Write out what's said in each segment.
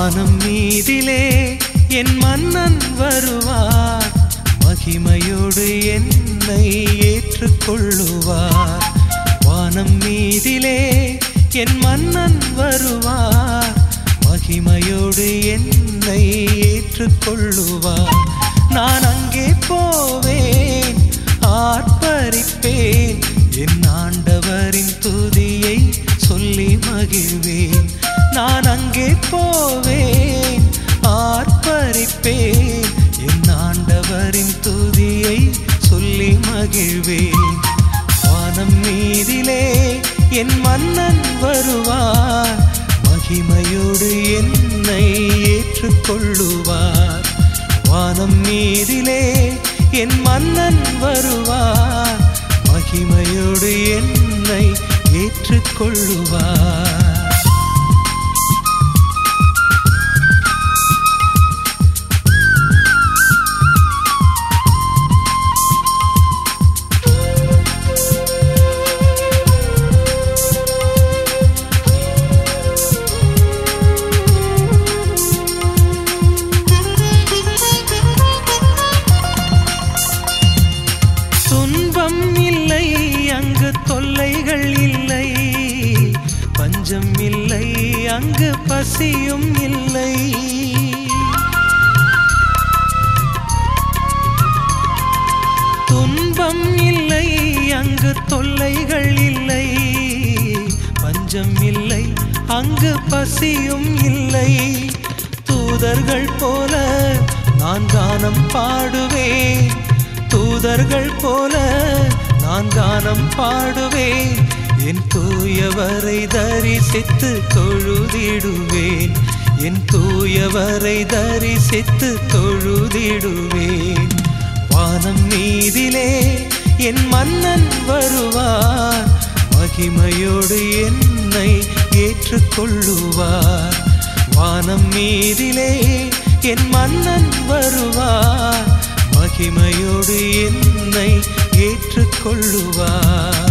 வானம் மீதிலே என் மன்னன் வருவார் மகிமையோடு என்னை ஏற்றுக்கொள்ளுவார் வானம் மீதிலே என் மன்னன் வருவார் மகிமையோடு என்னை ஏற்றுக்கொள்ளுவார் நான் அங்கே போவேன் ஆர்ப்பரிப்பேன் என் ஆண்டவரின் துதியை சொல்லி மகிழ்வேன் நான் அங்கே போவேன் ஆர்ப்பரிப்பேன் என் ஆண்டவரின் துதியை சொல்லி மகிழ்வேன் வானம் மீதிலே என் மன்னன் வருவார் மகிமையோடு என்னை ஏற்றுக்கொள்ளுவார் வானம் மீதிலே என் மன்னன் வருவார் மகிமையோடு என்னை ஏற்றுக்கொள்ளுவார் துன்பம் இல்லை அங்கு தொல்லைகள் இல்லை பஞ்சம் இல்லை அங்கு பசியும் இல்லை துன்பம் இல்லை அங்கு தொல்லைகள் இல்லை பஞ்சம் இல்லை அங்கு பசியும் இல்லை தூதர்கள் போல நான் கானம் பாடுவேன் தூதர்கள் போல நான் கானம் பாடுவேன் என் தூயவரை தரிசித்து தொழுதிடுவேன் என் தூயவரை தரிசித்து தொழுதிடுவேன் வானம் மீதிலே என் மன்னன் வருவார் மகிமையோடு என்னை ஏற்றுக்கொள்ளுவார் வானம் மீதிலே என் மன்னன் வருவார் மகிமையோடு என்னை ஏற்றுக்கொள்ளுவார்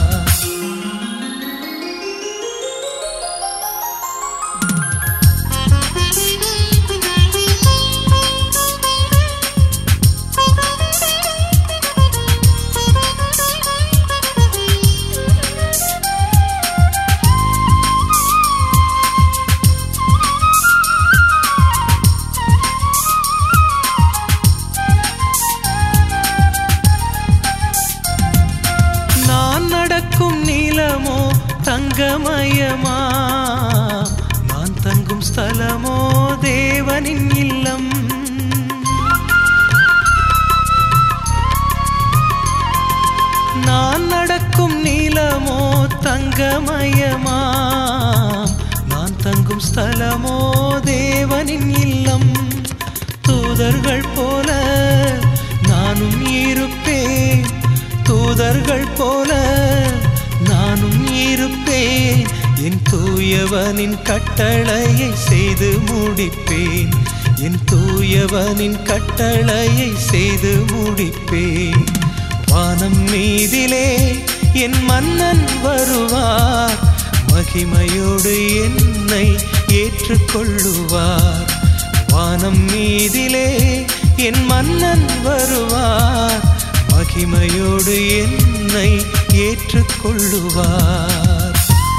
நான் நடக்கும் நீளமோ தங்கமயமா நான் தங்கும் ஸ்தலமோ தேவனின் இல்லம் நான் நடக்கும் நீளமோ தங்கமயமா நான் தங்கும் ஸ்தலமோ தேவனின் இல்லம் தூதர்கள் போல நானும் இருப்பேன் தூதர்கள் போல நானும் இருப்பேன் என் தூயவனின் கட்டளையை செய்து முடிப்பேன் என் தூயவனின் கட்டளையை செய்து முடிப்பேன் வானம் மீதிலே என் மன்னன் வருவார் மகிமையோடு என்னை ஏற்றுக்கொள்ளுவார் வானம் மீதிலே என் மன்னன் வருவார் மகிமையோடு என்னை ஏற்றுக்கொள்ளுவார்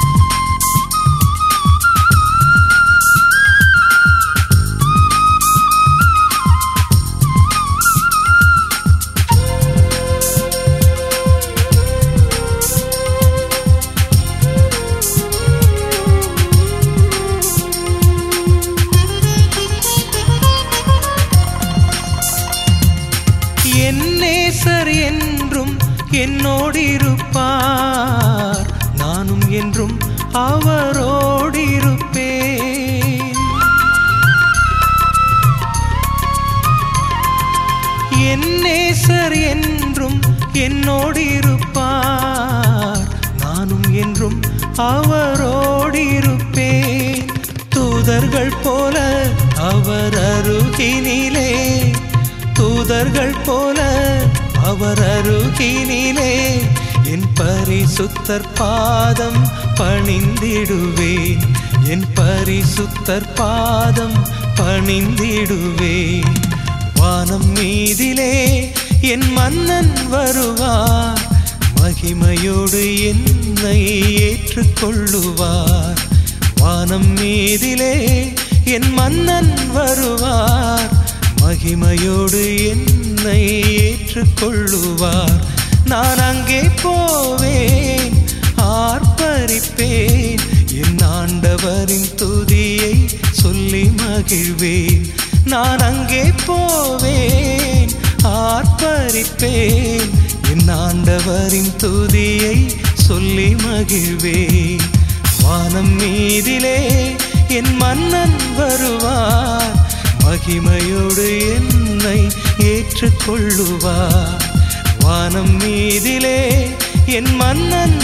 என் நேசர் என்றும் என்னோடிருப்பார் நானும் என்றும் அவரோடிருப்பேன் என் நேசர் என்றும் என்னோடிருப்பார் நானும் என்றும் அவரோடிருப்பேன் தூதர்கள் போல அவர் அருகினிலே தூதர்கள் போல அவர் அருகினிலே என் பரிசுத்தர் பாதம் பணிந்திடுவேன் என் பரிசுத்தர் பாதம் பணிந்திடுவேன் வானம் மீதிலே என் மன்னன் வருவார் மகிமையோடு என்னை ஏற்றுக்கொள்ளுவார் வானம் மீதிலே என் மன்னன் வருவார் மகிமையோடு என்னை ஏற்றுக்கொள்ளுவார் நான் அங்கே போவேன் ஆர்ப்பரிப்பேன் என் ஆண்டவரின் துதியை சொல்லி மகிழ்வேன் நான் அங்கே போவேன் ஆர்ப்பரிப்பேன் என் ஆண்டவரின் துதியை சொல்லி மகிழ்வேன் வானம் மீதிலே என் மன்னன் வருவார் மகிமையோடு என்னை ஏற்றுக்கொள்ளுவார் வானம் மீதிலே என் மன்னன்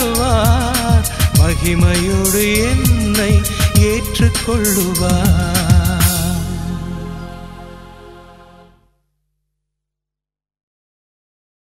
வருவார் மகிமையோடு என்னை ஏற்றுக்கொள்ளுவார்